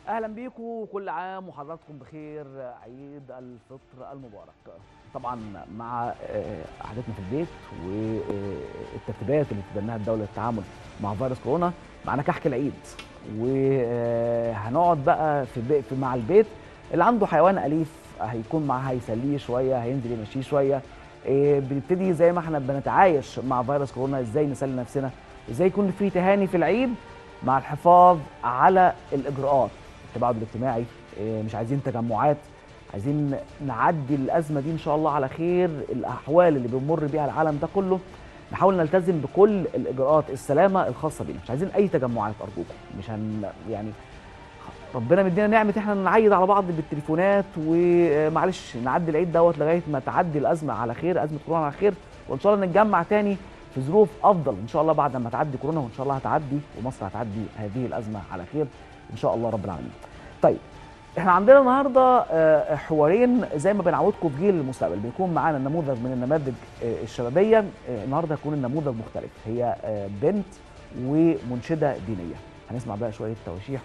اهلا بيكم وكل عام وحضراتكم بخير عيد الفطر المبارك طبعا مع آه، قعدتنا في البيت والترتيبات اللي تبناها الدوله للتعامل مع فيروس كورونا معانا كحك العيد وهنقعد بقى في, البيت في مع البيت اللي عنده حيوان اليف هيكون معاه هيسليه شويه هينزل يمشيه شويه آه، بنبتدي زي ما احنا بنتعايش مع فيروس كورونا ازاي نسلي نفسنا ازاي يكون في تهاني في العيد مع الحفاظ على الاجراءات التباعد الاجتماعي إيه، مش عايزين تجمعات عايزين نعدي الازمه دي ان شاء الله على خير الاحوال اللي بيمر بيها العالم ده كله نحاول نلتزم بكل الاجراءات السلامه الخاصه بينا مش عايزين اي تجمعات ارجوكم مش هن يعني ربنا مدينا نعمه احنا نعيد على بعض بالتليفونات ومعلش نعدي العيد دوت لغايه ما تعدي الازمه على خير ازمه كورونا على خير وان شاء الله نتجمع تاني في ظروف افضل ان شاء الله بعد ما تعدي كورونا وان شاء الله هتعدي ومصر هتعدي هذه الازمه على خير ان شاء الله رب العالمين. طيب احنا عندنا النهارده آه، حوارين زي ما بنعودكم في جيل المستقبل بيكون معانا نموذج من النماذج آه، الشبابيه آه، النهارده هيكون النموذج مختلف هي آه، بنت ومنشده دينيه هنسمع بقى شويه تواشيح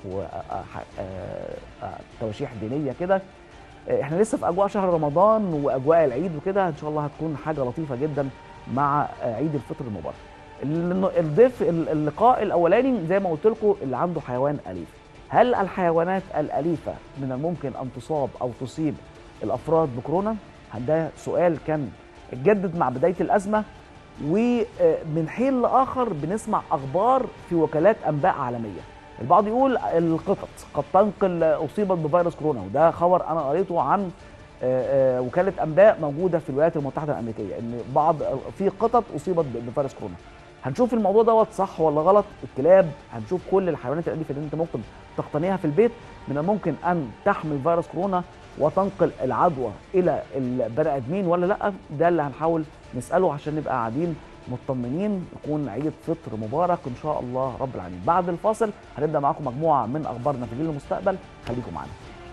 وتواشيح دينيه كده آه، احنا لسه في اجواء شهر رمضان واجواء العيد وكده ان شاء الله هتكون حاجه لطيفه جدا مع آه، عيد الفطر المبارك الن- الضيف ال- اللقاء الاولاني زي ما قلت لكم اللي عنده حيوان اليف هل الحيوانات الاليفه من الممكن ان تصاب او تصيب الافراد بكورونا ده سؤال كان اتجدد مع بدايه الازمه ومن حين لاخر بنسمع اخبار في وكالات انباء عالميه البعض يقول القطط قد تنقل اصيبت بفيروس كورونا وده خبر انا قريته عن آه، آه، وكاله انباء موجوده في الولايات المتحده الامريكيه ان بعض في قطط اصيبت بفيروس كورونا هنشوف الموضوع دوت صح ولا غلط الكلاب هنشوف كل الحيوانات الاليفه اللي انت ممكن تقتنيها في البيت من الممكن ان تحمل فيروس كورونا وتنقل العدوى الى البني ادمين ولا لا ده اللي هنحاول نساله عشان نبقى قاعدين مطمنين يكون عيد فطر مبارك ان شاء الله رب العالمين بعد الفاصل هنبدا معاكم مجموعه من اخبارنا في جيل المستقبل خليكم معانا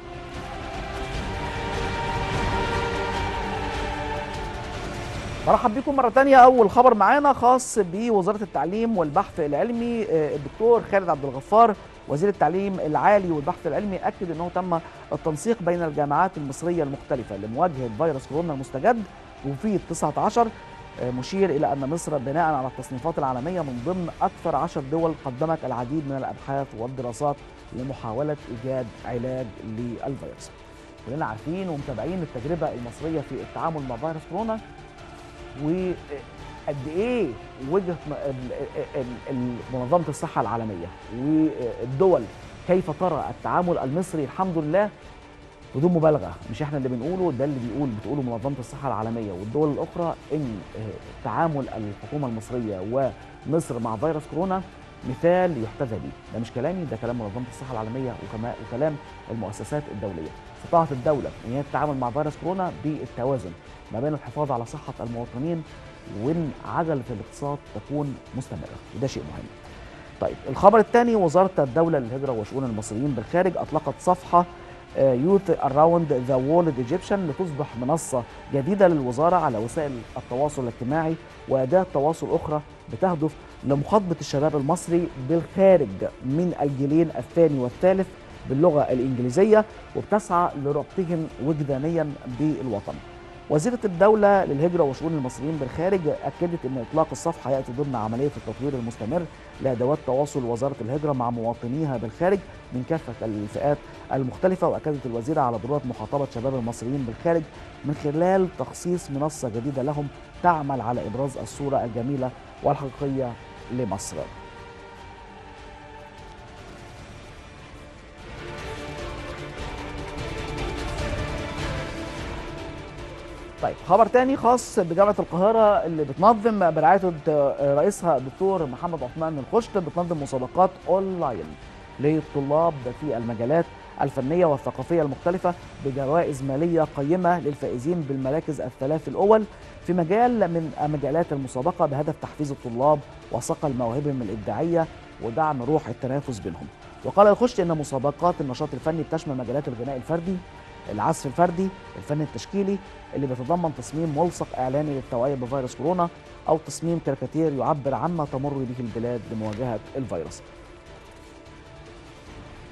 مرحب بكم مرة تانية أول خبر معانا خاص بوزارة التعليم والبحث العلمي آه، الدكتور خالد عبد الغفار وزير التعليم العالي والبحث العلمي أكد أنه تم التنسيق بين الجامعات المصرية المختلفة لمواجهة فيروس كورونا المستجد وفي 19 آه، مشير إلى أن مصر بناء على التصنيفات العالمية من ضمن أكثر عشر دول قدمت العديد من الأبحاث والدراسات لمحاولة إيجاد علاج للفيروس كلنا عارفين ومتابعين التجربة المصرية في التعامل مع فيروس كورونا وقد ايه وجهه م- ال- ال- ال- منظمه الصحه العالميه والدول كيف ترى التعامل المصري الحمد لله بدون مبالغه مش احنا اللي بنقوله ده اللي بيقول بتقوله منظمه الصحه العالميه والدول الاخرى ان آه، تعامل الحكومه المصريه ومصر مع فيروس كورونا مثال يحتذى به ده مش كلامي ده كلام منظمه الصحه العالميه وكما وكلام المؤسسات الدوليه استطاعت الدوله ان هي تتعامل مع فيروس كورونا بالتوازن ما بين الحفاظ على صحه المواطنين وان عجله الاقتصاد تكون مستمره وده شيء مهم طيب الخبر الثاني وزاره الدوله للهجره وشؤون المصريين بالخارج اطلقت صفحه يوث اراوند ذا وورلد ايجيبشن لتصبح منصه جديده للوزاره على وسائل التواصل الاجتماعي واداه تواصل اخرى بتهدف لمخاطبه الشباب المصري بالخارج من الجيلين الثاني والثالث باللغه الانجليزيه وبتسعى لربطهم وجدانيا بالوطن. وزيرة الدولة للهجرة وشؤون المصريين بالخارج أكدت أن إطلاق الصفحة يأتي ضمن عملية التطوير المستمر لأدوات تواصل وزارة الهجرة مع مواطنيها بالخارج من كافة الفئات المختلفة وأكدت الوزيرة على ضرورة مخاطبة شباب المصريين بالخارج من خلال تخصيص منصة جديدة لهم تعمل على إبراز الصورة الجميلة والحقيقية لمصر. طيب خبر تاني خاص بجامعة القاهرة اللي بتنظم برعاية رئيسها الدكتور محمد عثمان الخشت بتنظم مسابقات اونلاين للطلاب في المجالات الفنية والثقافية المختلفة بجوائز مالية قيمة للفائزين بالمراكز الثلاث الأول في مجال من مجالات المسابقة بهدف تحفيز الطلاب وصقل مواهبهم الإبداعية ودعم روح التنافس بينهم وقال الخشت ان مسابقات النشاط الفني بتشمل مجالات الغناء الفردي العزف الفردي الفن التشكيلي اللي بيتضمن تصميم ملصق اعلاني للتوعيه بفيروس كورونا او تصميم كاريكاتير يعبر عما تمر به البلاد لمواجهه الفيروس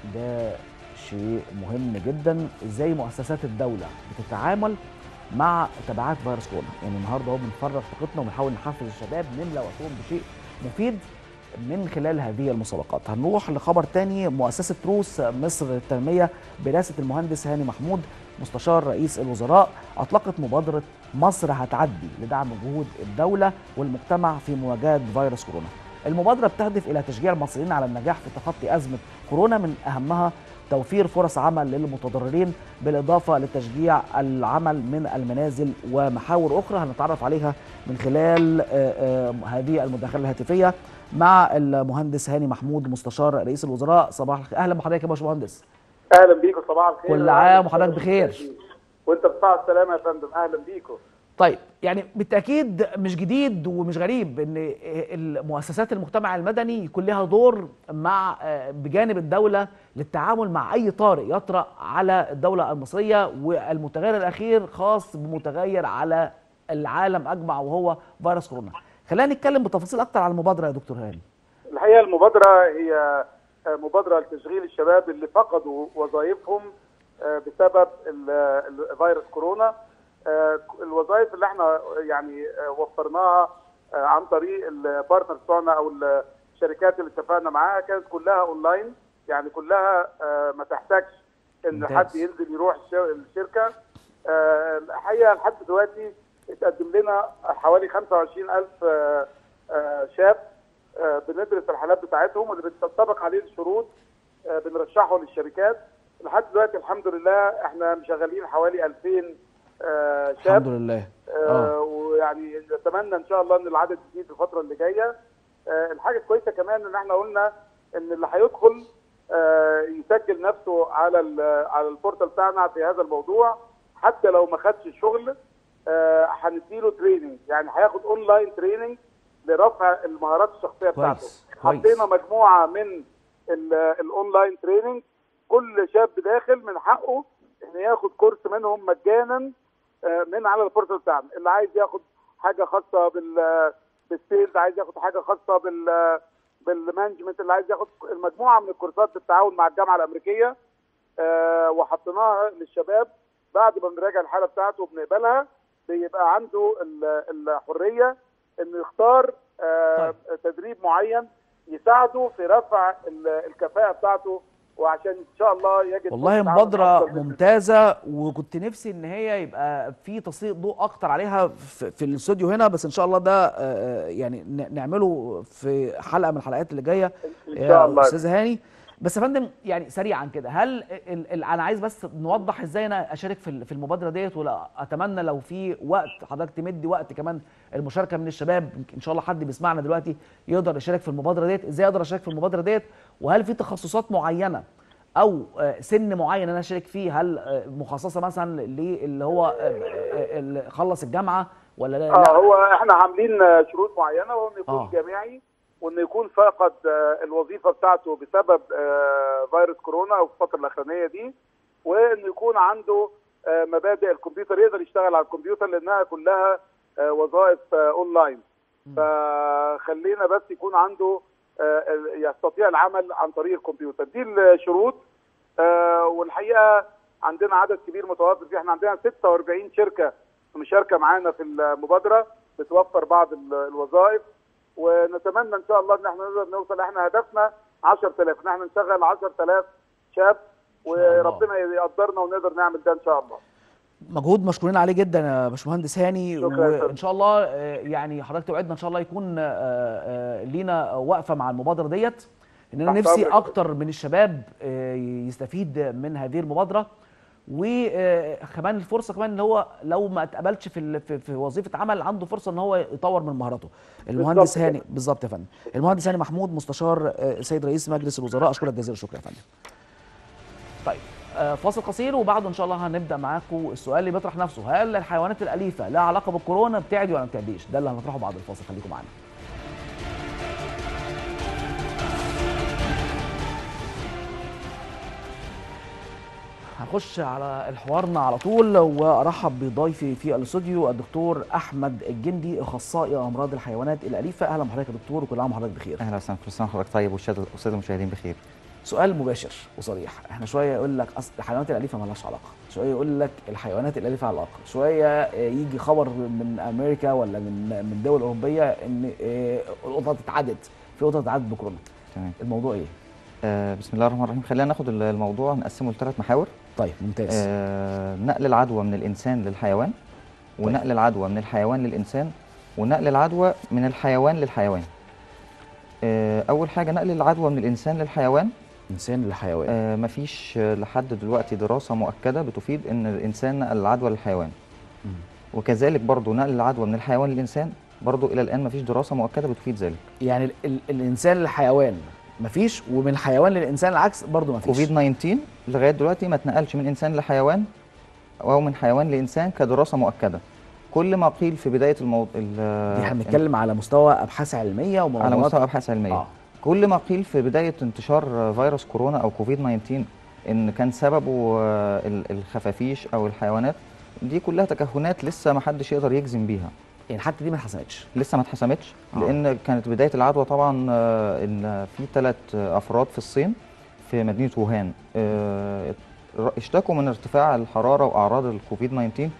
ده شيء مهم جدا ازاي مؤسسات الدوله بتتعامل مع تبعات فيروس كورونا يعني النهارده اهو بنفرغ طاقتنا وبنحاول نحفز الشباب نملى وقتهم بشيء مفيد من خلال هذه المسابقات هنروح لخبر تاني مؤسسة روس مصر للتنمية برئاسة المهندس هاني محمود مستشار رئيس الوزراء أطلقت مبادرة مصر هتعدي لدعم جهود الدولة والمجتمع في مواجهة فيروس كورونا المبادرة بتهدف إلى تشجيع المصريين على النجاح في تخطي أزمة كورونا من أهمها توفير فرص عمل للمتضررين بالإضافة لتشجيع العمل من المنازل ومحاور أخرى هنتعرف عليها من خلال هذه المداخلة الهاتفية مع المهندس هاني محمود مستشار رئيس الوزراء صباح الخير اهلا بحضرتك يا باشمهندس اهلا بيكم صباح الخير كل عام وحضرتك بخير وانت بصحه السلامه يا فندم اهلا بيكم طيب يعني بالتاكيد مش جديد ومش غريب ان المؤسسات المجتمع المدني يكون لها دور مع بجانب الدوله للتعامل مع اي طارئ يطرا على الدوله المصريه والمتغير الاخير خاص بمتغير على العالم اجمع وهو فيروس كورونا خلينا نتكلم بتفاصيل اكتر على المبادره يا دكتور هاني الحقيقه المبادره هي مبادره لتشغيل الشباب اللي فقدوا وظائفهم بسبب فيروس كورونا الوظائف اللي احنا يعني وفرناها عن طريق البارتنرز بتوعنا او الشركات اللي اتفقنا معاها كانت كلها اونلاين يعني كلها ما تحتاجش ان حد ينزل يروح الشركه الحقيقه لحد دلوقتي اتقدم لنا حوالي 25000 شاب بندرس الحالات بتاعتهم واللي بتنطبق عليه الشروط بنرشحه للشركات لحد دلوقتي الحمد لله احنا مشغلين حوالي 2000 شاب الحمد لله آه. ويعني نتمنى ان شاء الله ان العدد يزيد الفتره اللي جايه آه الحاجه الكويسه كمان ان احنا قلنا ان اللي هيدخل آه يسجل نفسه على على البورتال بتاعنا في هذا الموضوع حتى لو ما خدش الشغل هنديله تريننج يعني هياخد اونلاين تريننج لرفع المهارات الشخصيه بتاعته حطينا مجموعه من الاونلاين تريننج كل شاب داخل من حقه ان ياخد كورس منهم مجانا من على البورتال بتاعنا اللي عايز ياخد حاجه خاصه بال بالسيلز عايز ياخد حاجه خاصه بال بالمانجمنت اللي عايز ياخد المجموعه من الكورسات بالتعاون مع الجامعه الامريكيه أه وحطيناها للشباب بعد ما بنراجع الحاله بتاعته وبنقبلها بيبقى عنده الحريه انه يختار أه طيب. تدريب معين يساعده في رفع الكفاءه بتاعته وعشان ان شاء الله يجد والله مبادره ممتازه وكنت نفسي ان هي يبقى في تسليط ضوء اكتر عليها في, في الاستوديو هنا بس ان شاء الله ده يعني نعمله في حلقه من الحلقات اللي جايه ان شاء الله استاذ هاني بس يا فندم يعني سريعا كده هل ال ال انا عايز بس نوضح ازاي انا اشارك في في المبادره ديت ولا اتمنى لو في وقت حضرتك تمدي وقت كمان المشاركه من الشباب ان شاء الله حد بيسمعنا دلوقتي يقدر يشارك في المبادره ديت ازاي اقدر اشارك في المبادره ديت وهل في تخصصات معينه او سن معين انا اشارك فيه هل مخصصه مثلا للي هو اللي خلص الجامعه ولا لا, اه هو احنا عاملين شروط معينه وهو انه يكون آه. جامعي وانه يكون فقد الوظيفه بتاعته بسبب فيروس كورونا او في الفتره الاخرانيه دي وانه يكون عنده مبادئ الكمبيوتر يقدر يشتغل على الكمبيوتر لانها كلها وظائف اونلاين فخلينا بس يكون عنده يستطيع العمل عن طريق الكمبيوتر دي الشروط والحقيقه عندنا عدد كبير متوفر فيه احنا عندنا 46 شركه مشاركه معانا في المبادره بتوفر بعض الوظائف ونتمنى ان شاء الله ان احنا نقدر نوصل احنا هدفنا 10000 ان احنا نشغل 10000 شاب وربنا يقدرنا ونقدر نعمل ده ان شاء الله مجهود مشكورين عليه جدا يا باشمهندس هاني وان شاء الله يعني حضرتك توعدنا ان شاء الله يكون لينا وقفه مع المبادره ديت ان انا نفسي اكتر من الشباب يستفيد من هذه المبادره وكمان الفرصه كمان ان هو لو ما اتقبلش في في وظيفه عمل عنده فرصه ان هو يطور من مهاراته المهندس هاني بالظبط يا فندم المهندس هاني محمود مستشار سيد رئيس مجلس الوزراء اشكرك جزيل الشكر يا فندم طيب فاصل قصير وبعده ان شاء الله هنبدا معاكم السؤال اللي بيطرح نفسه هل الحيوانات الاليفه لها علاقه بالكورونا بتعدي ولا ما بتعديش ده اللي هنطرحه بعد الفاصل خليكم معانا هنخش على حوارنا على طول وارحب بضيفي في الاستوديو الدكتور احمد الجندي اخصائي امراض الحيوانات الاليفه اهلا بحضرتك يا دكتور وكل عام وحضرتك بخير اهلا وسهلا كل سنه وحضرتك طيب والساده المشاهدين بخير سؤال مباشر وصريح احنا شويه يقول لك اصل الحيوانات الاليفه مالهاش علاقه شويه يقول لك الحيوانات الاليفه علاقه شويه آه، يجي خبر من امريكا ولا من من دول اوروبيه ان آه، القطط اتعدت في قطط اتعدت بكورونا تمام الموضوع ايه آه بسم الله الرحمن الرحيم خلينا ناخد ال- الموضوع نقسمه لثلاث محاور طيب ممتاز آه نقل العدوى من الانسان للحيوان ونقل العدوى من الحيوان للانسان ونقل العدوى من الحيوان للحيوان آه اول حاجه نقل العدوى من الانسان للحيوان انسان للحيوان آه مفيش آه، لحد دلوقتي دراسه مؤكده بتفيد ان الانسان نقل العدوى للحيوان مم. وكذلك برضو نقل العدوى من الحيوان للانسان برضو الى الان مفيش دراسه مؤكده بتفيد ذلك يعني ال ال الانسان للحيوان مفيش ومن الحيوان للانسان العكس برضه مفيش كوفيد 19 لغايه دلوقتي ما اتنقلش من انسان لحيوان او من حيوان لانسان كدراسه مؤكده كل ما قيل في بدايه الموضوع دي احنا بنتكلم على مستوى ابحاث علميه على وموضوعات مستوى ابحاث علميه آه. آه. كل ما قيل في بدايه انتشار فيروس كورونا او كوفيد 19 ان كان سببه آه، ال- الخفافيش او الحيوانات دي كلها تكهنات لسه ما حدش يقدر يجزم بيها يعني حتى دي ما اتحسمتش لسه ما اتحسمتش آه. لان كانت بدايه العدوى طبعا آه، ان في ثلاث افراد في الصين في مدينه ووهان آه، اشتكوا من ارتفاع الحراره واعراض الكوفيد 19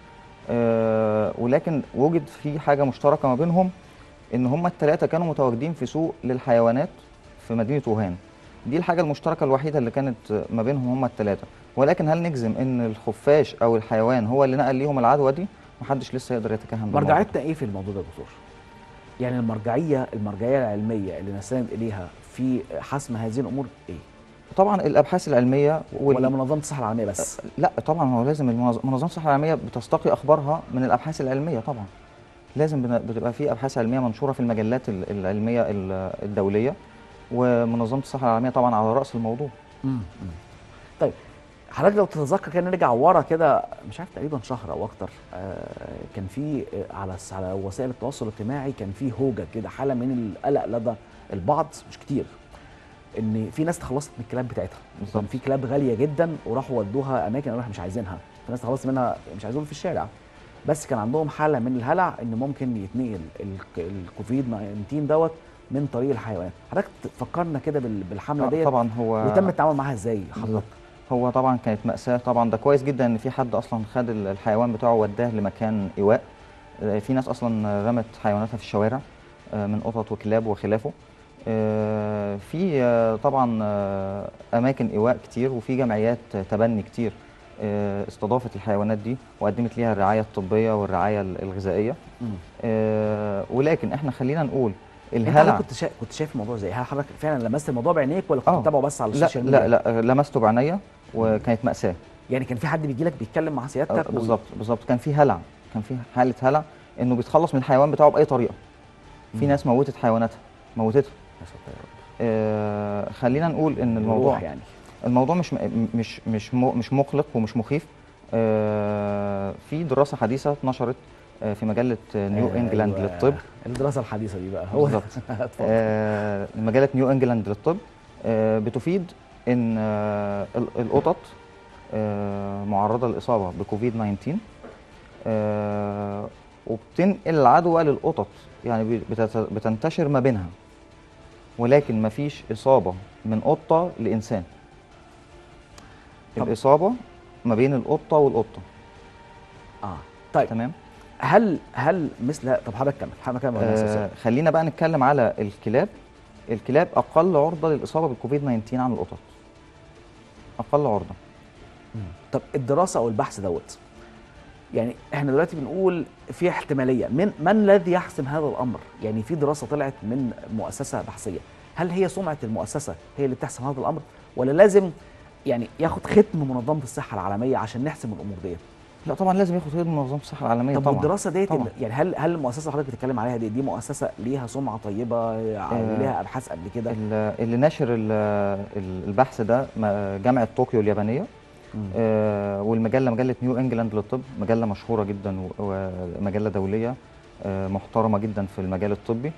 آه، ولكن وجد في حاجه مشتركه ما بينهم ان هم الثلاثه كانوا متواجدين في سوق للحيوانات في مدينه ووهان دي الحاجه المشتركه الوحيده اللي كانت ما بينهم هم الثلاثه ولكن هل نجزم ان الخفاش او الحيوان هو اللي نقل ليهم العدوى دي محدش لسه يقدر يتكهن بالموضوع ده. مرجعيتنا ايه في الموضوع ده يا دكتور؟ يعني المرجعيه المرجعيه العلميه اللي نستند اليها في حسم هذه الامور ايه؟ طبعا الابحاث العلميه وال... ولا منظمه الصحه العالميه بس؟ لا طبعا هو لازم المنظ- منظمه الصحه العالميه بتستقي اخبارها من الابحاث العلميه طبعا لازم بن- بتبقى في ابحاث علميه منشوره في المجلات ال- العلميه ال- الدوليه ومنظمه الصحه العالميه طبعا على راس الموضوع مم. مم. طيب حضرتك لو تتذكر كده نرجع ورا كده مش عارف تقريبا شهر او اكتر آه كان في آه، على الس- على وسائل التواصل الاجتماعي كان في هوجه كده حاله من القلق لدى البعض مش كتير ان في ناس تخلصت من الكلاب بتاعتها كان بالظبط. في كلاب غاليه جدا وراحوا ودوها اماكن قالوا احنا مش عايزينها في ناس تخلصت منها مش عايزينهم في الشارع بس كان عندهم حاله من الهلع ان ممكن يتنقل ال- الكوفيد 19 دوت من طريق الحيوانات حضرتك تفكرنا كده بال- بالحمله آه، ديت طبعا هو وتم التعامل معاها ازاي حضرتك بالظبط. هو طبعا كانت مأساة طبعا ده كويس جدا ان في حد اصلا خد ال- الحيوان بتاعه وداه لمكان ايواء آه، في ناس اصلا رمت حيواناتها في الشوارع آه، من قطط وكلاب وخلافه آه، في آه، طبعا آه، اماكن ايواء كتير وفي جمعيات تبني كتير آه، استضافت الحيوانات دي وقدمت ليها الرعايه الطبيه والرعايه ال- الغذائيه مم. آه، ولكن احنا خلينا نقول انت الهلع حضرتك كنت شا... كنت شايف الموضوع ازاي؟ هل حضرتك فعلا لمست الموضوع بعينيك ولا كنت آه. بتتابعه بس على لا السوشيال ميديا؟ لا لا لمسته بعينيا وكانت مأساة يعني كان في حد بيجي لك بيتكلم مع آه، سيادتك و- بالظبط بالظبط كان في هلع كان في حاله هلع انه بيتخلص من الحيوان بتاعه باي طريقه في مم. ناس موتت حيواناتها موتتها يا ساتر يا رب. آه خلينا نقول ان الموضوع روح يعني الموضوع مش م- مش مش مو- مش مقلق ومش مخيف آه في دراسه حديثه اتنشرت آه في مجله نيو آه، انجلاند أيوة. للطب الدراسه الحديثه دي بقى هو بالظبط. اتفضل آه مجله نيو انجلاند للطب آه بتفيد ان آه ال- القطط آه معرضه للاصابه بكوفيد 19 آه وبتنقل العدوى للقطط يعني بتت- بتنتشر ما بينها ولكن ما فيش اصابه من قطه لانسان طب- الاصابه ما بين القطه والقطه اه طيب تمام هل هل مثل طب حضرتك كمل حضرتك كمل آه آه خلينا بقى نتكلم على الكلاب الكلاب اقل عرضه للاصابه بالكوفيد 19 عن القطط اقل عرضه طب الدراسه او البحث دوت يعني احنا دلوقتي بنقول في احتماليه من من الذي يحسم هذا الامر؟ يعني في دراسه طلعت من مؤسسه بحثيه، هل هي سمعه المؤسسه هي اللي بتحسم هذا الامر ولا لازم يعني ياخد ختم منظمه الصحه العالميه عشان نحسم الامور ديت؟ لا طبعا لازم ياخد خدمه منظمه الصحه العالميه طب طبعا والدراسه ديت طبعا. يعني هل هل المؤسسه اللي حضرتك بتتكلم عليها دي دي مؤسسه ليها سمعه طيبه ليها ابحاث قبل كده؟ ال- اللي ناشر ال- ال- البحث ده م- جامعه طوكيو اليابانيه مم. آه، والمجله مجله نيو انجلاند للطب مجله مشهوره جدا و- ومجله دوليه آه، محترمه جدا في المجال الطبي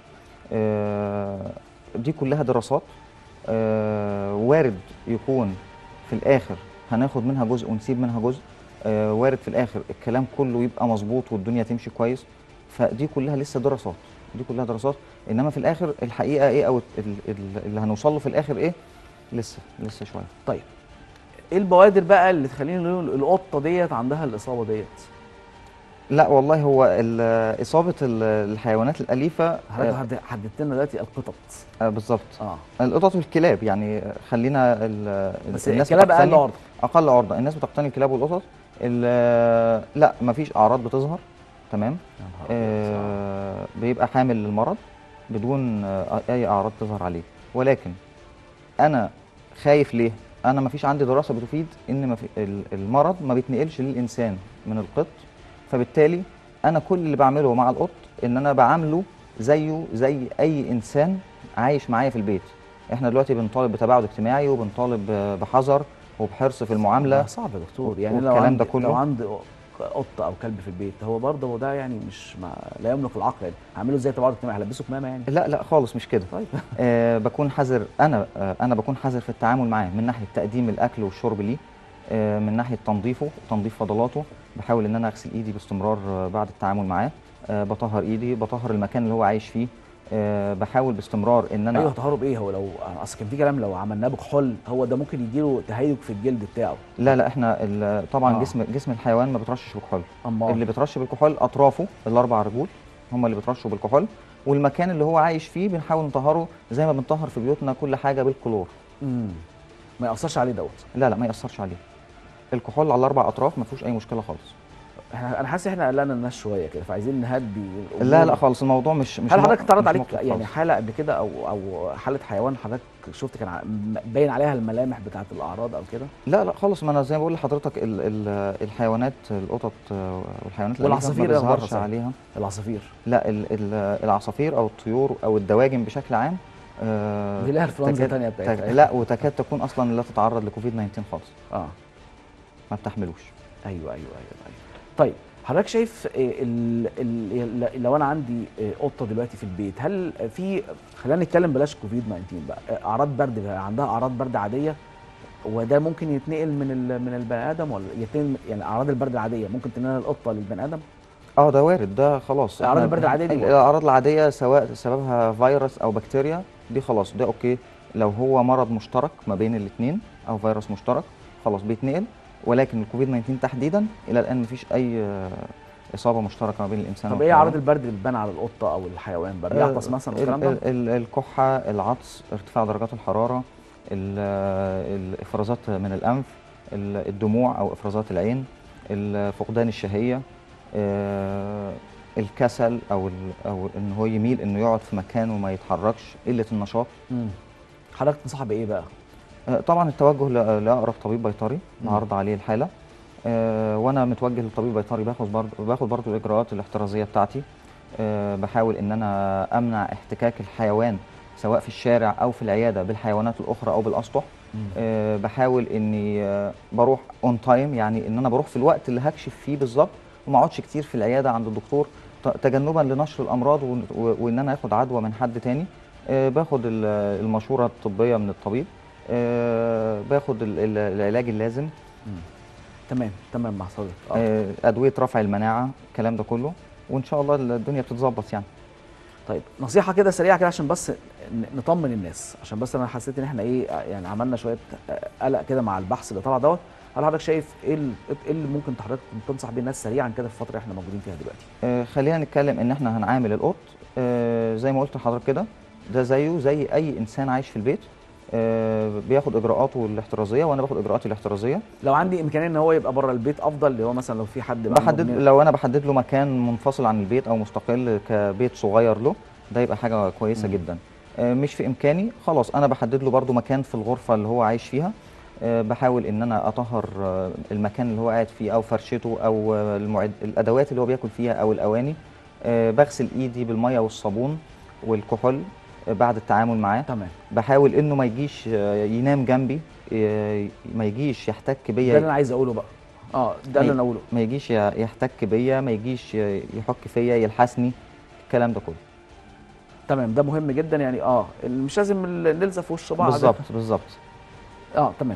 آه، دي كلها دراسات آه، وارد يكون في الاخر هناخد منها جزء ونسيب منها جزء آه، وارد في الاخر الكلام كله يبقى مظبوط والدنيا تمشي كويس فدي كلها لسه دراسات دي كلها دراسات انما في الاخر الحقيقه ايه او ال- ال- اللي هنوصل له في الاخر ايه لسه لسه شويه طيب ايه البوادر بقى اللي تخليني نقول القطه ديت عندها الاصابه ديت لا والله هو ال- اصابه ال- الحيوانات الاليفه حضرتك آه، حد- حددت لنا دلوقتي القطط آه، بالظبط اه القطط والكلاب يعني خلينا ال- بس الناس الكلاب اقل بتقتني- عرضه اقل عرضه الناس بتقتني الكلاب والقطط ال- لا مفيش اعراض بتظهر تمام يا نهار أبيض. آه بيبقى حامل للمرض بدون آه اي اعراض تظهر عليه ولكن انا خايف ليه انا مفيش عندي دراسه بتفيد ان مفي ال- المرض ما بيتنقلش للانسان من القط فبالتالي انا كل اللي بعمله مع القط ان انا بعامله زيه زي اي انسان عايش معايا في البيت احنا دلوقتي بنطالب بتباعد اجتماعي وبنطالب ب- بحذر وبحرص في المعامله ده صعب يا دكتور يعني لو والكلام عندي ده كله. لو عندي قطه او كلب في البيت هو برضه ده يعني مش ما لا يملك العقل يعني هعمله ازاي تبعد اجتماعي هلبسه كمامه يعني لا لا خالص مش كده طيب آه بكون حذر انا آه انا بكون حذر في التعامل معاه من ناحيه تقديم الاكل والشرب ليه آه من ناحيه تنظيفه تنظيف فضلاته بحاول ان انا اغسل ايدي باستمرار آه بعد التعامل معاه آه بطهر ايدي بطهر المكان اللي هو عايش فيه آه بحاول باستمرار ان انا ايوه طهاره بايه هو لو اصل كان في كلام لو عملناه بكحول هو ده ممكن يديله تهيج في الجلد بتاعه لا لا احنا ال- طبعا آه. جسم جسم الحيوان ما بترشش بكحول اما اللي بترش بالكحول اطرافه الاربع رجول هم اللي بترشوا بالكحول والمكان اللي هو عايش فيه بنحاول نطهره زي ما بنطهر في بيوتنا كل حاجه بالكلور مم. ما ياثرش عليه دوت لا لا ما ياثرش عليه الكحول على الاربع اطراف ما فيهوش اي مشكله خالص احنا انا حاسس احنا قلقنا الناس شويه كده فعايزين نهدي الأمور. لا لا خالص الموضوع مش مش هل مو- حضرتك اتعرض مش عليك موقف يعني خالص. حاله قبل كده او او حاله حيوان حضرتك شفت كان ع- م- باين عليها الملامح بتاعت الاعراض او كده لا لا خالص ما انا زي ما بقول لحضرتك ال ال الحيوانات القطط آه، والحيوانات الأليفة والعصافير ما إيه أخبارها بيظهرش صحيح؟ عليها العصافير لا ال ال العصافير او الطيور او الدواجن بشكل عام آه، دي لها انفلونزا تكاد- تانية بتاعتها تك- لا وتكاد تكون اصلا لا تتعرض لكوفيد 19 خالص اه ما بتحملوش ايوه ايوه ايوه, أيوة. طيب حضرتك شايف إيه ال ال لو انا عندي إيه قطه دلوقتي في البيت هل في خلينا نتكلم بلاش كوفيد 19 بقى إيه اعراض برد بقى عندها اعراض برد عاديه وده ممكن يتنقل من ال- من البني ادم ولا يتنقل يعني اعراض البرد العاديه ممكن تنقل القطه للبني ادم اه ده وارد ده خلاص الأعراض إحنا- البرد العادية دي برضه. الاعراض العاديه سواء سببها فيروس او بكتيريا دي خلاص ده اوكي لو هو مرض مشترك ما بين الاثنين او فيروس مشترك خلاص بيتنقل ولكن الكوفيد 19 تحديدا الى الان مفيش اي آه، اصابه مشتركه ما بين الانسان طب ايه والحيوان. اعراض البرد اللي بتبان على القطه او الحيوان بقى بيعطس آه، مثلا ال- والكلام ده ال- ال- الكحه العطس ارتفاع درجات الحراره ال- آه، الافرازات من الانف ال- الدموع او افرازات العين ال- فقدان الشهيه آه، الكسل او ال- او ان هو يميل انه يقعد في مكانه وما يتحركش قله النشاط مم. حضرتك تنصح بايه بقى آه، طبعا التوجه ل- لاقرب طبيب بيطري مم. نعرض عليه الحاله آه، وانا متوجه لطبيب بيطري باخد برضه باخد برضه الاجراءات الاحترازيه بتاعتي آه، بحاول ان انا امنع احتكاك الحيوان سواء في الشارع او في العياده بالحيوانات الاخرى او بالاسطح آه، بحاول اني آه، بروح اون تايم يعني ان انا بروح في الوقت اللي هكشف فيه بالظبط وما اقعدش كتير في العياده عند الدكتور ت- تجنبا لنشر الامراض وان- و- وان انا اخد عدوى من حد تاني آه، باخد ال- المشوره الطبيه من الطبيب آه، باخد ال- ال- العلاج اللازم تمام تمام مع حضرتك آه. آه، ادويه رفع المناعه الكلام ده كله وان شاء الله الدنيا بتتظبط يعني طيب نصيحه كده سريعه كده عشان بس ن- نطمن الناس عشان بس انا حسيت ان احنا ايه يعني عملنا شويه آه، قلق كده مع البحث اللي طلع دوت هل حضرتك شايف ايه ال- ايه اللي ممكن حضرتك تنصح بيه الناس سريعا كده في الفتره اللي احنا موجودين فيها دلوقتي آه، خلينا نتكلم ان احنا هنعامل القط آه، زي ما قلت لحضرتك كده ده زيه زي اي انسان عايش في البيت آه، بياخد اجراءاته الاحترازيه وانا باخد اجراءاتي الاحترازيه لو عندي امكانيه ان هو يبقى بره البيت افضل اللي هو مثلا لو في حد بقى بحدد مدمن- لو انا بحدد له مكان منفصل عن البيت او مستقل كبيت صغير له ده يبقى حاجه كويسه مم. جدا آه، مش في امكاني خلاص انا بحدد له برده مكان في الغرفه اللي هو عايش فيها آه، بحاول ان انا اطهر آه، المكان اللي هو قاعد فيه او فرشته او آه، المعد الادوات اللي هو بياكل فيها او الاواني آه، بغسل ايدي بالميه والصابون والكحول آه، بعد التعامل معاه تمام بحاول انه ما يجيش آه، ينام جنبي آه، ما يجيش يحتك ده بيا اللي انا عايز اقوله بقى اه ده اللي انا اقوله ما يجيش ي- يحتك بيا ما يجيش ي- يحك فيا يلحسني الكلام ده كله تمام ده مهم جدا يعني اه مش لازم ال- نلزق في وش بعض بالظبط بالظبط اه تمام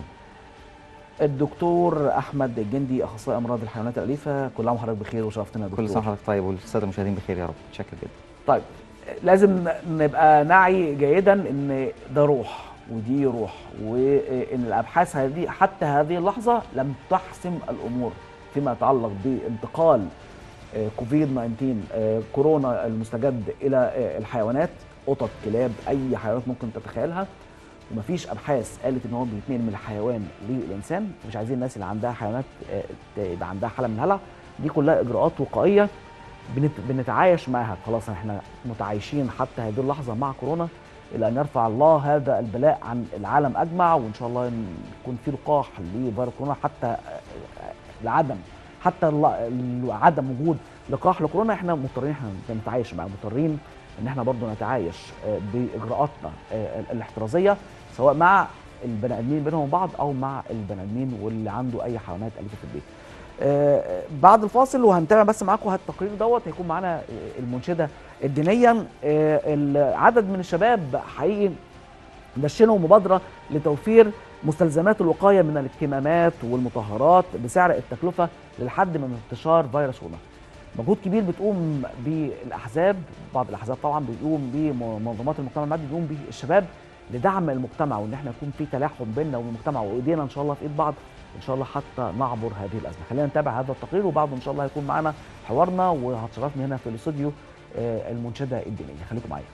الدكتور احمد الجندي اخصائي امراض الحيوانات الاليفه كل عام وحضرتك بخير وشرفتنا يا دكتور كل سنه وحضرتك طيب والساده المشاهدين بخير يا رب متشكر جدا طيب لازم نبقى نعي جيدا ان ده روح ودي روح وان الابحاث هذه حتى هذه اللحظه لم تحسم الامور فيما يتعلق بانتقال آه، كوفيد 19 آه، كورونا المستجد الى آه، الحيوانات قطط كلاب اي حيوانات ممكن تتخيلها ومفيش ابحاث قالت ان هو بيتنقل من الحيوان للانسان مش عايزين الناس اللي عندها حيوانات آه، يبقى عندها حاله من الهلع دي كلها اجراءات وقائيه بنت بنتعايش معاها خلاص احنا متعايشين حتى هذه اللحظه مع كورونا الى ان يرفع الله هذا البلاء عن العالم اجمع وان شاء الله يكون في لقاح لفيروس كورونا حتى العدم حتى ال- عدم وجود لقاح لكورونا احنا مضطرين احنا نتعايش معاه مضطرين ان احنا برضو نتعايش آه، باجراءاتنا آه، الاحترازيه سواء مع البني ادمين بينهم بعض او مع البني ادمين واللي عنده اي حيوانات اليفه في البيت. آه، بعد الفاصل وهنتابع بس معاكم التقرير دوت هيكون معانا آه، المنشده الدينيا آه، العدد من الشباب حقيقي دشنوا مبادره لتوفير مستلزمات الوقايه من الكمامات والمطهرات بسعر التكلفه للحد من انتشار فيروس كورونا. مجهود كبير بتقوم بالاحزاب بعض الاحزاب طبعا بيقوم بمنظمات المجتمع المدني بيقوم به الشباب لدعم المجتمع وان احنا يكون في تلاحم بيننا وبين المجتمع وايدينا ان شاء الله في ايد بعض ان شاء الله حتى نعبر هذه الازمه خلينا نتابع هذا التقرير وبعده ان شاء الله هيكون معنا حوارنا وهتشرفني هنا في الاستوديو آه، المنشده الدينيه خليكم معايا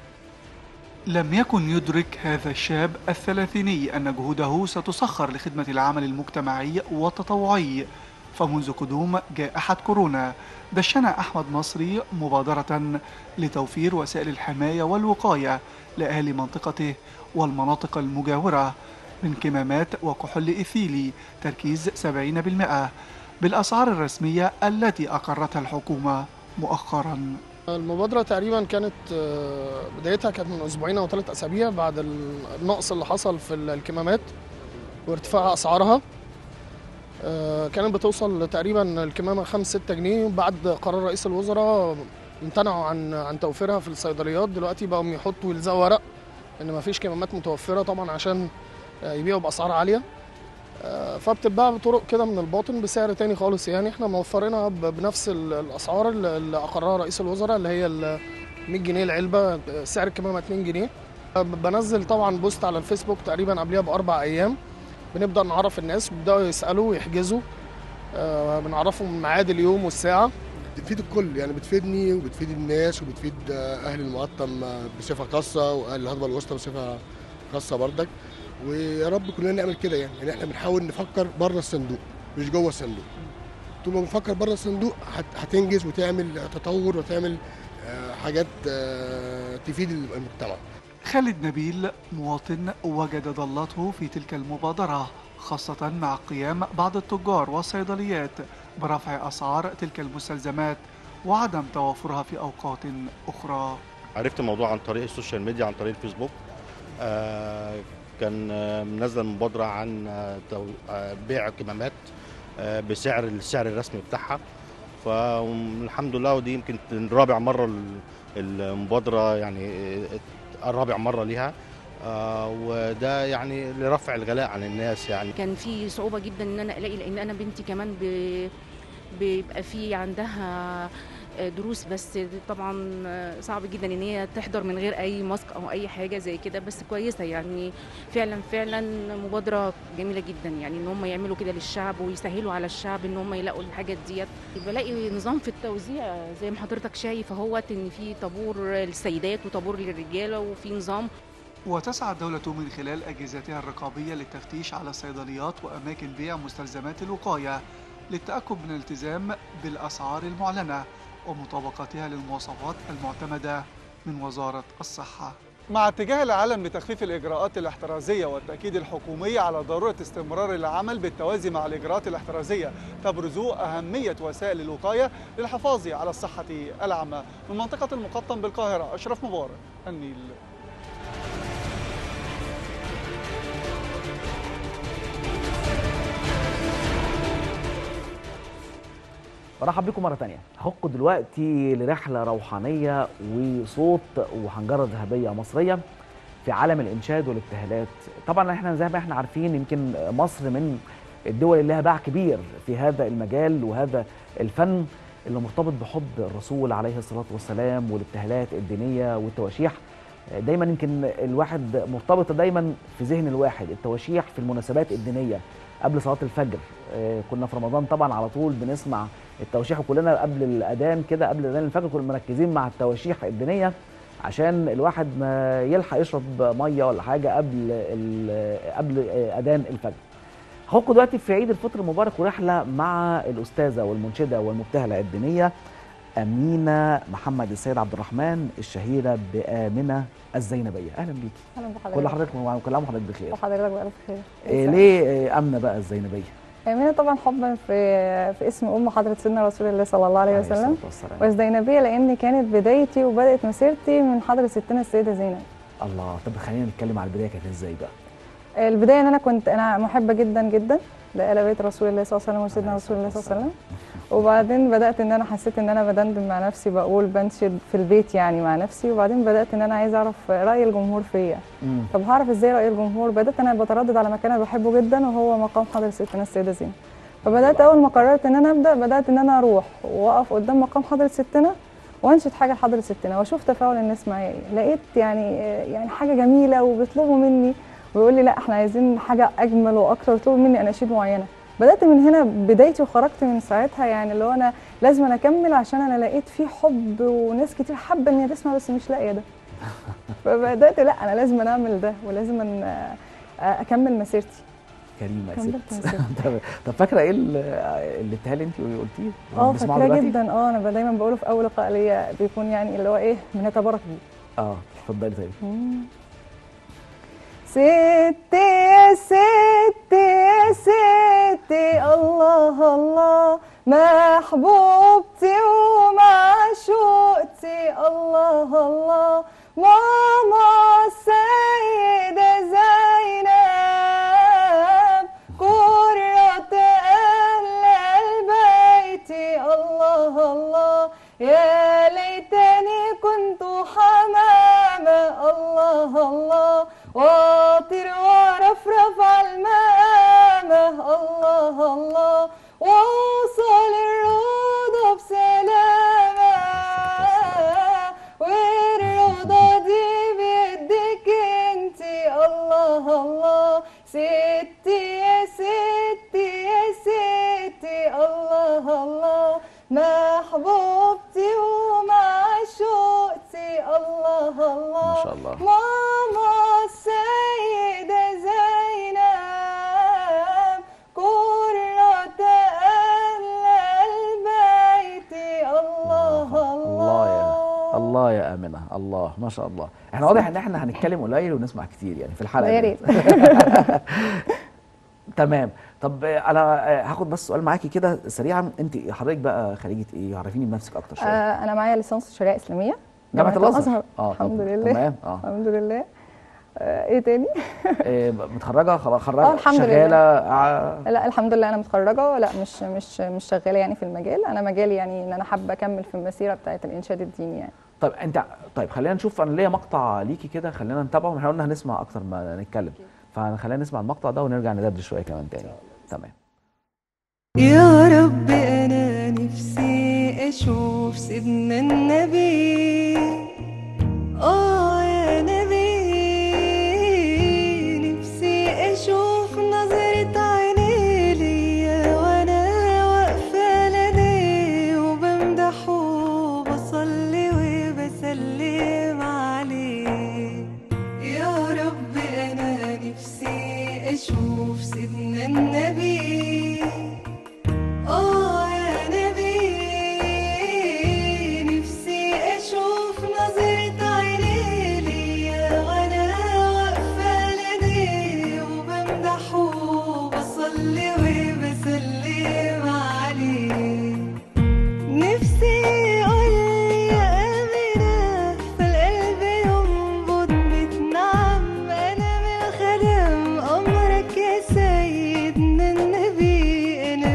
لم يكن يدرك هذا الشاب الثلاثيني أن جهوده ستسخر لخدمة العمل المجتمعي والتطوعي فمنذ قدوم جائحة كورونا دشن أحمد مصري مبادرة لتوفير وسائل الحماية والوقاية لأهل منطقته والمناطق المجاورة من كمامات وكحول إيثيلي تركيز 70% بالأسعار الرسمية التي أقرتها الحكومة مؤخراً المبادرة تقريبا كانت آه، بدايتها كانت من أسبوعين أو ثلاث أسابيع بعد النقص اللي حصل في الكمامات وارتفاع أسعارها آه، كانت بتوصل تقريبا الكمامة 5 6 جنيه بعد قرار رئيس الوزراء امتنعوا عن عن توفيرها في الصيدليات دلوقتي بقوا يحطوا يلزقوا ورق إن مفيش كمامات متوفرة طبعا عشان آه، يبيعوا بأسعار عالية آه، فبتتباع بطرق كده من الباطن بسعر تاني خالص يعني احنا موفرينها ب- بنفس ال- الاسعار اللي اللي اقرها رئيس الوزراء اللي هي ال 100 جنيه العلبه سعر الكمامه 2 جنيه آه، بنزل طبعا بوست على الفيسبوك تقريبا قبلها باربع ايام بنبدا نعرف الناس بيبداوا يسالوا ويحجزوا آه، بنعرفهم ميعاد اليوم والساعه بتفيد الكل يعني بتفيدني وبتفيد الناس وبتفيد آه، اهل المقطم آه، بصفه خاصه واهل الهضبه الوسطى بصفه خاصه بردك ويا رب كلنا نعمل كده يعني يعني احنا بنحاول نفكر بره الصندوق مش جوه الصندوق طول ما بنفكر بره الصندوق هت- هتنجز وتعمل تطور وتعمل آه، حاجات آه، تفيد المجتمع خالد نبيل مواطن وجد ضالته في تلك المبادرة خاصة مع قيام بعض التجار والصيدليات برفع أسعار تلك المستلزمات وعدم توافرها في أوقات أخرى عرفت الموضوع عن طريق السوشيال ميديا عن طريق الفيسبوك آه، كان آه، منزل مبادرة عن آه، تو- آه، بيع كمامات آه، بسعر السعر الرسمي بتاعها فالحمد لله ودي يمكن رابع مرة ال- المبادرة يعني آه، رابع مرة ليها آه، وده يعني لرفع الغلاء عن الناس يعني كان في صعوبة جدا ان انا الاقي لان انا بنتي كمان ب... بيبقى في عندها دروس بس طبعا صعب جدا ان هي تحضر من غير اي ماسك او اي حاجه زي كده بس كويسه يعني فعلا فعلا مبادره جميله جدا يعني ان هم يعملوا كده للشعب ويسهلوا على الشعب ان هم يلاقوا الحاجات ديت بلاقي نظام في التوزيع زي ما حضرتك شايف اهوت ان في طابور للسيدات وطابور للرجاله وفي نظام وتسعى الدولة من خلال أجهزتها الرقابية للتفتيش على الصيدليات وأماكن بيع مستلزمات الوقاية للتأكد من الالتزام بالأسعار المعلنة ومطابقتها للمواصفات المعتمدة من وزارة الصحة مع اتجاه العالم لتخفيف الإجراءات الاحترازية والتأكيد الحكومي على ضرورة استمرار العمل بالتوازي مع الإجراءات الاحترازية تبرز أهمية وسائل الوقاية للحفاظ على الصحة العامة من منطقة المقطم بالقاهرة أشرف مبارك النيل برحب بكم مره تانية هخق دلوقتي لرحله روحانيه وصوت وحنجره ذهبيه مصريه في عالم الانشاد والابتهالات طبعا احنا زي ما احنا عارفين يمكن مصر من الدول اللي لها باع كبير في هذا المجال وهذا الفن اللي مرتبط بحب الرسول عليه الصلاه والسلام والابتهالات الدينيه والتواشيح دايما يمكن الواحد مرتبطه دايما في ذهن الواحد التواشيح في المناسبات الدينيه قبل صلاه الفجر آه، كنا في رمضان طبعا على طول بنسمع التواشيح وكلنا قبل الاذان كده قبل اذان الفجر كنا مركزين مع التواشيح الدينيه عشان الواحد ما يلحق يشرب ميه ولا حاجه قبل ال- قبل آه، اذان الفجر هاخدكم دلوقتي في عيد الفطر المبارك ورحله مع الاستاذه والمنشده والمبتهله الدينيه امينه محمد السيد عبد الرحمن الشهيره بامنه الزينبيه اهلا بيكي اهلا بحضرتك كل حضرتك كل عام وحضرتك بخير وحضرتك بألف خير إيه ليه إيه امنه بقى الزينبيه آمنة طبعا حبا في في اسم ام حضره سيدنا رسول الله صلى الله عليه وسلم الصلاة والسلام. والزينبيه لان كانت بدايتي وبدات مسيرتي من حضره ستنا السيده زينب الله طب خلينا نتكلم على البدايه كانت ازاي بقى البدايه ان انا كنت انا محبه جدا جدا لآل بيت رسول الله صلى الله عليه وسلم وسيدنا رسول الله صلى الله عليه وسلم وبعدين بدات ان انا حسيت ان انا بدندن مع نفسي بقول بنشد في البيت يعني مع نفسي وبعدين بدات ان انا عايزه اعرف راي الجمهور فيا مم. طب هعرف ازاي راي الجمهور بدات انا بتردد على مكان انا بحبه جدا وهو مقام حضره ستنا السيده زينب فبدات اول ما قررت ان انا ابدا بدات ان انا اروح واقف قدام مقام حضره ستنا وانشد حاجه لحضره ستنا واشوف تفاعل الناس معايا إيه. لقيت يعني يعني حاجه جميله وبيطلبوا مني ويقول لي لا احنا عايزين حاجه اجمل واكتر ويطلبوا مني اناشيد معينه بدات من هنا بدايتي وخرجت من ساعتها يعني اللي هو انا لازم أنا اكمل عشان انا لقيت في حب وناس كتير حابه ان هي تسمع بس مش لاقيه ده فبدات لا انا لازم أنا اعمل ده ولازم أن اكمل مسيرتي كريمه يا كملت ست مسيرتي. طب- طب فاكره ايه ال- اللي اتهال انت قلتيه اه بنسمعه فاكراه دلوقتي؟ جدا اه انا دايما بقوله في اول لقاء ليا بيكون يعني اللي هو ايه بنتبارك بيه اه اتفضلي طيب ستي يا ستي يا ستي الله الله محبوبتي ومعشوقتي الله الله ماما السيدة زينب قرة أهل البيت الله الله يا ليتني كنت حمامة الله الله واطير ورفرف على المامة الله الله واوصل الروضة بسلامة والروضة دي بيدك انتي الله الله ستي يا ستي يا ستي الله الله محبوبتي ومعشوقتي الله الله ما شاء الله ماما السيدة زينب قرة أهل البيت الله الله يا الله يا امنه الله ما شاء الله احنا واضح ان احنا هنتكلم قليل ونسمع كتير يعني في الحلقه يا دي. ريت. تمام طب آه، انا آه، هاخد بس سؤال معاكي كده سريعا انت حضرتك بقى خريجه ايه عرفيني بنفسك اكتر شويه آه، أنا معايا ليسانس شريعة إسلامية جامعه الازهر اه الحمد طب لله تمام اه الحمد لله آه، ايه تاني؟ إيه، متخرجه خلاص خرجه آه، الحمد لله. شغاله آه، لا الحمد لله انا متخرجه لا مش مش مش شغاله يعني في المجال انا مجالي يعني ان انا حابه اكمل في المسيره بتاعه الانشاد الديني يعني طيب انت طيب خلينا نشوف انا ليا مقطع ليكي كده خلينا نتابعه احنا قلنا هنسمع اكتر ما نتكلم فخلينا نسمع المقطع ده ونرجع ندردش شويه كمان تاني تمام يا رب أنا نفسي أشوف سيدنا النبي آه يا نبي نفسي أشوف نظرة عيني ليا وأنا واقفة لديه وبمدحه وبصلي وبسلم عليه يا رب أنا نفسي أشوف سيدنا النبي آه يا نبي نفسي أشوف نظرة عيني ليا وأنا واقفة لديه وبمدحه وبصلي وبسلم عليه نفسي يقول يا أمينة فالقلب ينبض بتنعم أنا من خدم أمرك يا سيدنا النبي أنا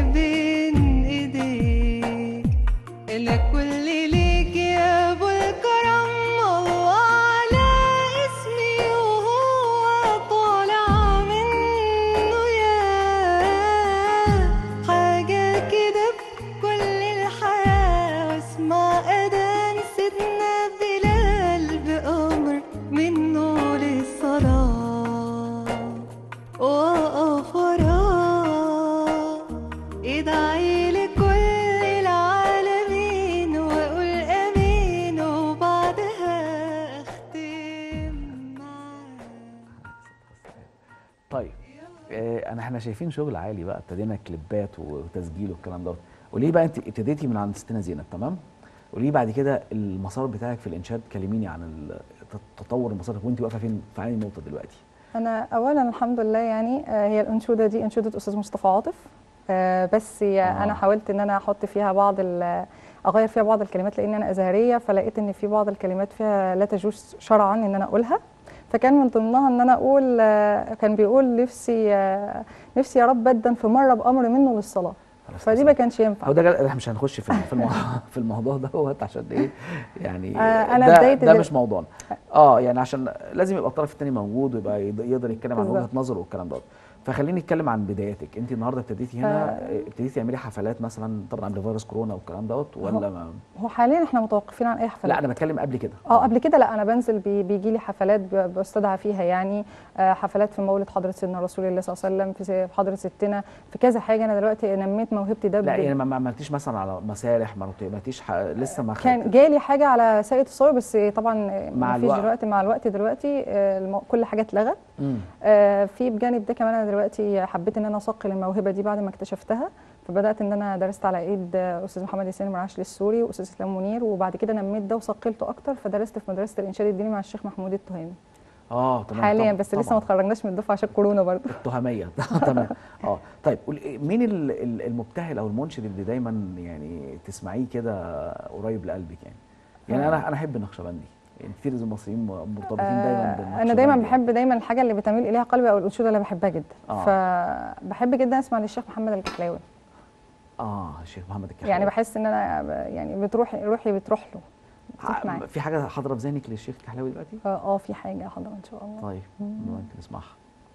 طيب آه، انا احنا شايفين شغل عالي بقى ابتدينا كليبات وتسجيل والكلام دوت وليه بقى انت ابتديتي من عند ستنا زينب تمام وليه بعد كده المسار بتاعك في الانشاد كلميني عن ال- تطور المسار وانت واقفه فين في اي نقطه دلوقتي انا اولا الحمد لله يعني آه، هي الانشوده دي انشوده استاذ مصطفى عاطف آه، بس هي آه. انا حاولت ان انا احط فيها بعض ال- اغير فيها بعض الكلمات لان انا ازهريه فلقيت ان في بعض الكلمات فيها لا تجوز شرعا ان انا اقولها فكان من ضمنها ان انا اقول آه، كان بيقول نفسي آه، نفسي يا رب ادن في مره بامر منه للصلاه خلاص فدي خلاص. ما كانش ينفع هو ده جل- احنا مش هنخش في في الموضوع في الموضوع دوت عشان ايه يعني آه، أنا ده, بداية ده ال- مش موضوعنا اه يعني عشان لازم يبقى الطرف الثاني موجود ويبقى يقدر- يقدر يتكلم عن بالظبط. وجهه نظره والكلام دوت فخليني نتكلم عن بداياتك انت النهارده ابتديتي هنا ابتديتي تعملي حفلات مثلا طبعا قبل فيروس كورونا والكلام دوت ولا ما هو حاليا احنا متوقفين عن اي حفلات لا انا بتكلم قبل كده اه قبل كده لا انا بنزل بي بيجي لي حفلات ب- بستدعى فيها يعني آه، حفلات في مولد حضره سيدنا رسول الله صلى الله عليه وسلم في س- في حضره ستنا في كذا حاجه انا دلوقتي نميت موهبتي ده لا ب- يعني ما ما عملتيش مثلا على مسارح ما عملتيش ح... لسه ما كان خدت- جالي حاجه على ساقية الصور بس طبعا مع ما فيش الوقت. دلوقتي مع الوقت دلوقتي آه، الم- كل حاجه اتلغت مم. آه، في بجانب ده كمان انا دلوقتي حبيت ان انا اصقل الموهبه دي بعد ما اكتشفتها فبدات ان انا درست على ايد آه، استاذ محمد ياسين المرعشلي السوري واستاذ اسلام منير وبعد كده نميت ده وصقلته اكتر فدرست في مدرسه الانشاد الديني مع الشيخ محمود التهامي اه تمام حاليا طب- بس لسه طبعاً. ما اتخرجناش من الدفعه عشان كورونا برضه التهميه تمام اه طيب قول إيه- مين ال- ال- المبتهل او المنشد اللي دايما يعني تسمعيه كده قريب لقلبك يعني يعني انا انا احب النقشبندي يعني كتير من المصريين مرتبطين دايما آه، بالنقشبندي انا دايما يعني. بحب دايما الحاجه اللي بتميل اليها قلبي او الانشوده اللي بحبها جدا آه. فبحب جدا اسمع للشيخ محمد الكحلاوي اه الشيخ محمد الكحلاوي يعني بحس ان انا ب- يعني بتروح روحي بتروح له بتروح معاه. ع- في حاجه حاضره في ذهنك للشيخ الكحلاوي دلوقتي اه آه، في حاجه حاضره ان شاء الله طيب ممكن نسمعها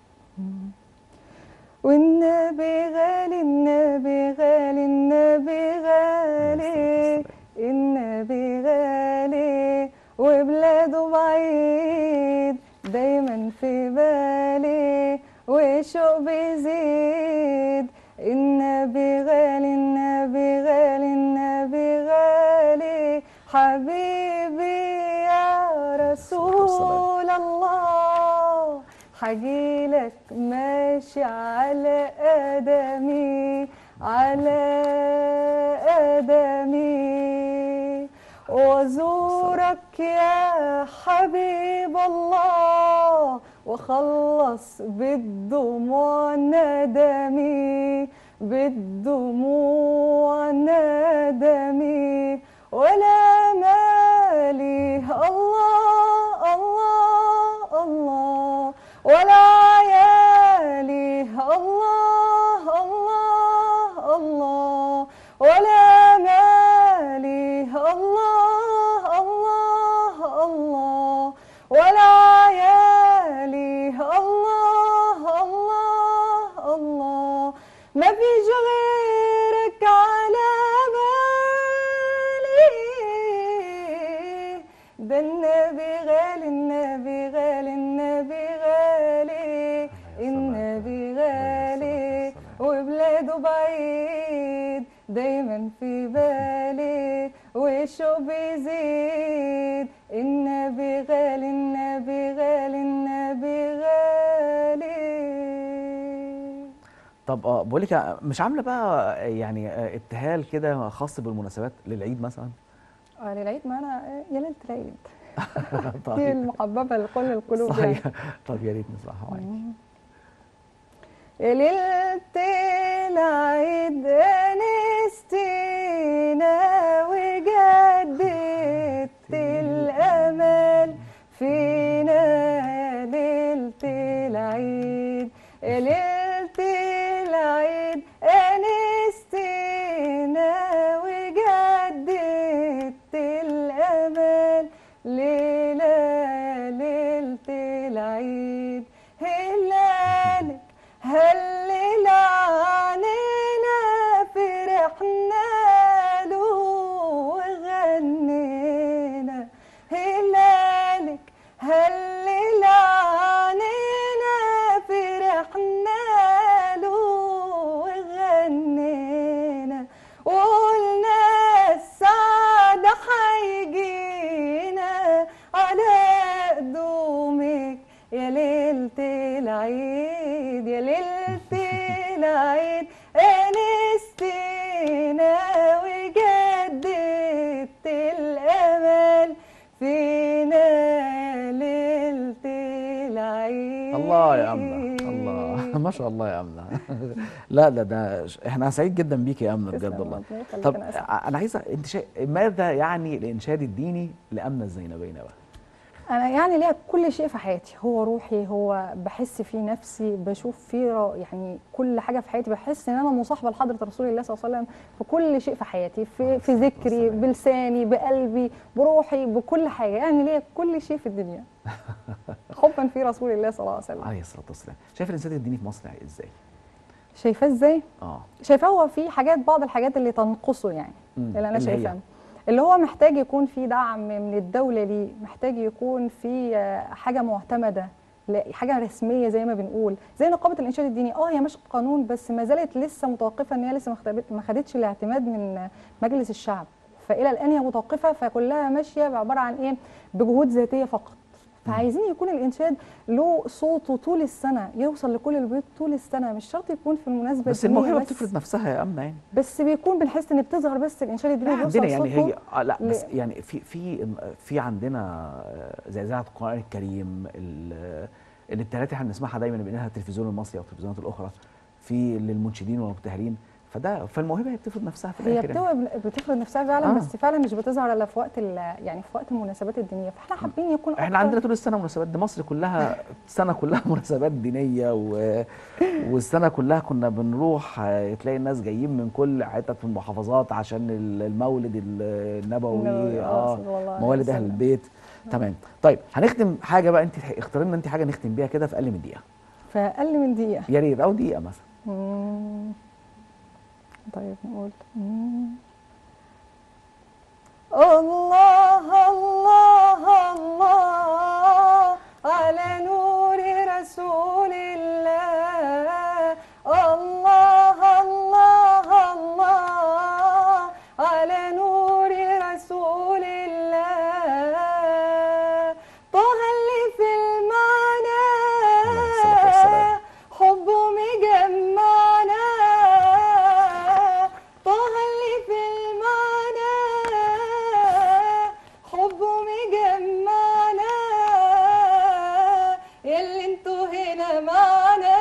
والنبي غالي النبي غالي النبي غالي النبي غالي وبلاده بعيد دايما في بالي وشوق بيزيد النبي غالي النبي غالي النبي غالي حبيبي يا رسول الله حجيلك ماشي على آدمي على آدمي وزورك يا حبيب الله وخلص بالدموع ندمي بالدموع ندمي ولا مالي الله الله الله ولا عيالي الله الله الله ولا مالي الله الله الله ولا عيالي الله الله الله ما فيش غيرك على بالي ده النبي غالي النبي غالي النبي غالي النبي غالي وبلاده بعيد دايما في بالي وشه بيزيد النبي غالي النبي غالي النبي غالي طب اه بقول لك مش عامله بقى يعني آه، ابتهال كده خاص بالمناسبات للعيد مثلا اه للعيد معانا يا ليله العيد دي طيب المحببه لكل القلوب يعني صحيح طب يا ريت نسمعها معاكي يا ليلة العيد أنستينا وجددت الأمل فينا يا ليلة العيد يا ليلة العيد أنستينا وجددت الأمل ليلة يا ليلة العيد هلالك هلل عنينا فرحنا له وغنينا هلالك هلل عنينا فرحنا له وغنينا وقلنا السعد حيجينا على قدومك يا ليلة العيد يا ليلة العيد أنستينا وجددت الأمل فينا ليلة العيد الله يا امنه الله ما شاء الله يا امنه لا ده ده ش- احنا سعيد جدا بيك يا امنه بجد تسلم والله ربنا يخليك، طب أنا آسفة. انا عايزه انت شا... ماذا يعني الانشاد الديني لامنه الزينبين بقى انا يعني ليا كل شيء في حياتي هو روحي هو بحس فيه نفسي بشوف فيه را- يعني كل حاجه في حياتي بحس ان انا مصاحبه لحضره رسول الله صلى الله عليه وسلم في كل شيء في حياتي في في ذكري بلساني بقلبي بروحي بكل حاجه يعني ليا كل شيء في الدنيا حبا في رسول الله صلى الله عليه وسلم عليه الصلاه والسلام شايف الانشاد الديني في مصر ازاي شايفاه ازاي اه شايفاه هو في حاجات بعض الحاجات اللي تنقصه يعني مم. اللي انا اللي هي؟ شايفاها اللي هو محتاج يكون في دعم من الدوله ليه محتاج يكون في آه، حاجه معتمده لا- حاجه رسميه زي ما بنقول زي نقابه الانشاد الديني اه هي ماشيه قانون بس ما زالت لسه متوقفه ان هي لسه ما خدت- ما خدتش الاعتماد من مجلس الشعب فالى الان هي متوقفه فكلها ماشيه عباره عن ايه بجهود ذاتيه فقط فعايزين يكون الانشاد له صوته طول السنه يوصل لكل البيوت طول السنه مش شرط يكون في المناسبه بس الدينية الموهبه بس. بتفرض نفسها يا امنه يعني بس بيكون بنحس ان بتظهر بس الانشاد الديني لا بيوصل عندنا يعني صوته هي آه لا بس ل- يعني في في في عندنا آه، زي اذاعه القران الكريم ال- الابتهالات اللي احنا بنسمعها دايما بينها التلفزيون المصري او التلفزيونات الاخرى في للمنشدين والمبتهلين فده فالموهبه هي بتفرض نفسها في هي الاخر يعني. بتبقى بتفرض نفسها فعلا آه. بس فعلا مش بتظهر الا في وقت ال- يعني في وقت المناسبات الدينيه فاحنا حابين يكون احنا أكتر- عندنا طول السنه مناسبات دي مصر كلها السنه كلها مناسبات دينيه و... والسنه كلها كنا بنروح آه، تلاقي الناس جايين من كل حتت في المحافظات عشان ال- المولد ال- النبوي النبوي، آه، اه صلى الله عليه موالد اهل وسلم. البيت تمام طيب هنختم حاجه بقى انت اختاري لنا انت حاجه نختم بيها كده في اقل من دقيقه فاقل من دقيقه يا ريت او دقيقه مثلا مم. طيب نقول مم. الله الله الله على نور رسول الله الله الله الله على نور رسول الله طه اللي في المعنى حبه مجمعنا طه اللي في المعنى حبه مجمعنا ياللي انتوا هنا معنا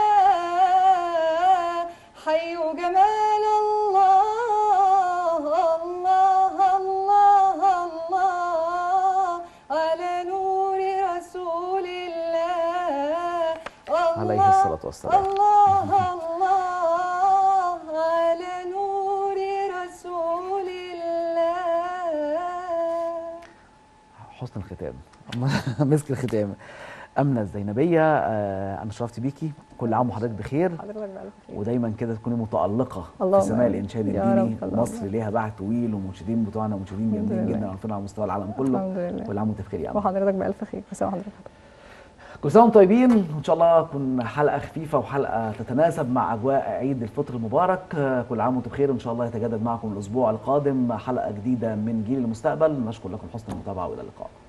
حيوا جمال الله الله الله الله على نور رسول الله عليه الصلاه والسلام الله الله على نور رسول الله حسن الختام مسك الختام امنه الزينبيه آه انا شرفت بيكي كل عام وحضرتك بخير حضرتك بألف خير ودايما كده تكوني متالقه في اللهم سماع آمين. الانشاد يا الديني رب، اللهم مصر آمين. ليها باع طويل ومنشدين بتوعنا منشدين الحمد جامدين لله. جدا عارفين على مستوى العالم كله الحمد لله. كل عام وانت بخير يا أمنة. وحضرتك بألف خير بس حضرتك كل سنه وانتم طيبين وان شاء الله تكون حلقه خفيفه وحلقه تتناسب مع اجواء عيد الفطر المبارك آه، كل عام وانتم بخير وان شاء الله يتجدد معكم الاسبوع القادم حلقه جديده من جيل المستقبل نشكر لكم حسن المتابعه والى اللقاء